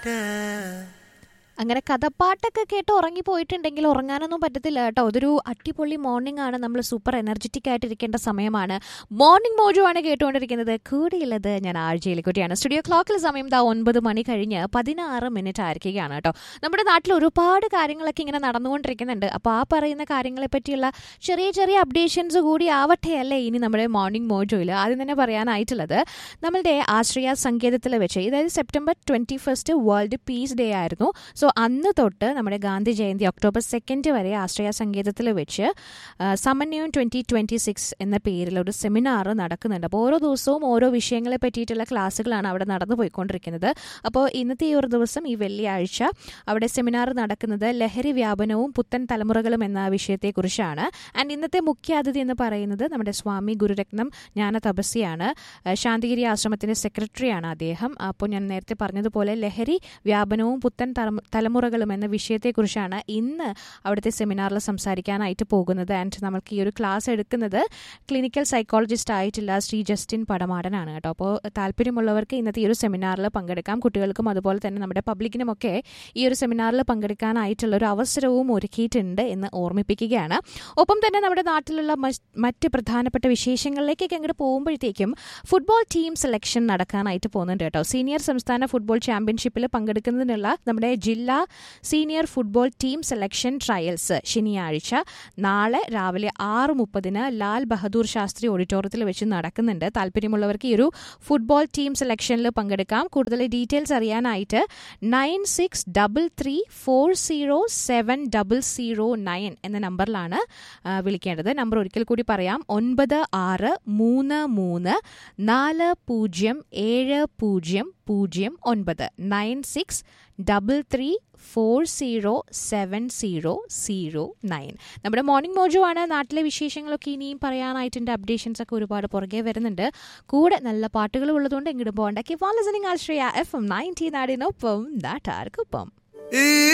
അങ്ങനെ കഥപ്പാട്ടൊക്കെ കേട്ട് ഉറങ്ങിപ്പോയിട്ടുണ്ടെങ്കിൽ ഉറങ്ങാനൊന്നും പറ്റത്തില്ല കേട്ടോ അതൊരു അടിപൊളി മോർണിംഗ് ആണ് നമ്മൾ സൂപ്പർ എനർജറ്റിക് ആയിട്ടിരിക്കേണ്ട സമയമാണ് മോർണിംഗ് മോജു ആണ് കേട്ടുകൊണ്ടിരിക്കുന്നത് കൂടിയുള്ളത് ഞാൻ ആഴ്ചയിലെക്കുട്ടിയാണ് സ്റ്റുഡിയോ ക്ലോക്കിൽ സമയം ദാ ഒൻപത് മണി കഴിഞ്ഞ് പതിനാറ് മിനിറ്റ് ആയിരിക്കുകയാണ് കേട്ടോ നമ്മുടെ നാട്ടിൽ ഒരുപാട് കാര്യങ്ങളൊക്കെ ഇങ്ങനെ നടന്നുകൊണ്ടിരിക്കുന്നുണ്ട് അപ്പോൾ ആ പറയുന്ന കാര്യങ്ങളെ പറ്റിയുള്ള ചെറിയ ചെറിയ അപ്ഡേഷൻസ് കൂടി ആവട്ടെ അല്ലേ ഇനി നമ്മുടെ മോർണിംഗ് മോജോയിൽ ആദ്യം തന്നെ പറയാനായിട്ടുള്ളത് നമ്മളുടെ ആശ്രയ സങ്കേതത്തിൽ വെച്ച് അതായത് September twenty first world peace day ആയിരുന്നു സോ അന്ന് തൊട്ട് നമ്മുടെ ഗാന്ധി ജയന്തി ഒക്ടോബർ സെക്കൻഡ് വരെ ആശ്രയ സങ്കേതത്തിൽ വെച്ച് ആ, സമന്വയം ട്വൻറ്റി ട്വൻറ്റി സിക്സ് എന്ന പേരിൽ ഒരു സെമിനാർ നടക്കുന്നുണ്ട് അപ്പോൾ ഓരോ ദിവസവും ഓരോ വിഷയങ്ങളെ പറ്റിയിട്ടുള്ള ക്ലാസ്സുകളാണ് അവിടെ നടന്നു പോയിക്കൊണ്ടിരിക്കുന്നത് അപ്പോൾ ഇന്നത്തെ ഈ ഒരു ദിവസം ഈ വെള്ളിയാഴ്ച അവിടെ സെമിനാർ നടക്കുന്നത് ലഹരി വ്യാപനവും പുത്തൻ തലമുറകളും എന്ന വിഷയത്തെക്കുറിച്ചാണ് ആൻഡ് ഇന്നത്തെ മുഖ്യ അതിഥി എന്ന് പറയുന്നത് നമ്മുടെ സ്വാമി ഗുരുരത്നം ജ്ഞാന തപസ്യാണ് ആ, ശാന്തിഗിരി ആശ്രമത്തിന്റെ സെക്രട്ടറിയാണ് അദ്ദേഹം അപ്പോൾ ഞാൻ നേരത്തെ പറഞ്ഞതുപോലെ ലഹരി വ്യാപനവും പുത്തൻ തലമു- തലമുറകളും എന്ന വിഷയത്തെക്കുറിച്ചാണ് ഇന്ന് അവിടുത്തെ സെമിനാറിൽ സംസാരിക്കാനായിട്ട് പോകുന്നത് ആൻഡ് നമുക്ക് ഈ ഒരു ക്ലാസ് എടുക്കുന്നത് ക്ലിനിക്കൽ സൈക്കോളജിസ്റ്റ് ആയിട്ടുള്ള ശ്രീ ജസ്റ്റിൻ പടമാടനാണ് കേട്ടോ അപ്പോൾ താല്പര്യമുള്ളവർക്ക് ഇന്നത്തെ ഈ ഒരു സെമിനാറിൽ പങ്കെടുക്കാം കുട്ടികൾക്കും അതുപോലെ തന്നെ നമ്മുടെ പബ്ലിക്കിനുമൊക്കെ ഈ ഒരു സെമിനാറിൽ പങ്കെടുക്കാനായിട്ടുള്ള ഒരു അവസരവും ഒരുക്കിയിട്ടുണ്ട് എന്ന് ഓർമ്മിപ്പിക്കുകയാണ് ഒപ്പം തന്നെ നമ്മുടെ നാട്ടിലുള്ള മറ്റ് മറ്റ് പ്രധാനപ്പെട്ട വിശേഷങ്ങളിലേക്കൊക്കെ അങ്ങോട്ട് പോകുമ്പോഴത്തേക്കും ഫുട്ബോൾ ടീം സെലക്ഷൻ നടക്കാനായിട്ട് പോകുന്നുണ്ട് കേട്ടോ സീനിയർ സംസ്ഥാന ഫുട്ബോൾ ചാമ്പ്യൻഷിപ്പിൽ പങ്കെടുക്കുന്നതിനുള്ള നമ്മുടെ ജില്ലാ senior football team selection trials ശനിയാഴ്ച നാളെ രാവിലെ ആറ് മുപ്പതിന് ലാൽ ബഹദൂർ ശാസ്ത്രി ഓഡിറ്റോറിയത്തിൽ വെച്ച് നടക്കുന്നുണ്ട് താല്പര്യമുള്ളവർക്ക് ഈ ഒരു ഫുട്ബോൾ ടീം സെലക്ഷനിൽ പങ്കെടുക്കാം കൂടുതൽ ഡീറ്റെയിൽസ് അറിയാനായിട്ട് nine six double three four zero seven double zero nine എന്ന നമ്പറിലാണ് ആ, വിളിക്കേണ്ടത് നമ്പർ ഒരിക്കൽ കൂടി പറയാം ഒൻപത് ആറ് മൂന്ന് മൂന്ന് നാല് പൂജ്യം ഏഴ് പൂജ്യം പൂജ്യം ഒൻപത് nine six double three four zero seven zero zero nine നമ്മുടെ മോർണിംഗ് മോജോ ആണ് നാട്ടിലെ വിശേഷങ്ങളൊക്കെ ഇനിയും പറയാനായിട്ടുണ്ട് അപ്ഡേഷൻസ് ഒക്കെ ഒരുപാട് പുറകെ വരുന്നുണ്ട് കൂടെ നല്ല പാട്ടുകൾ ഉള്ളതുകൊണ്ട് എങ്ങോട്ടും പോകണ്ട keep on listening Ashraya F M nineteen നാടിനൊപ്പം നാട്ടാർക്കൊപ്പം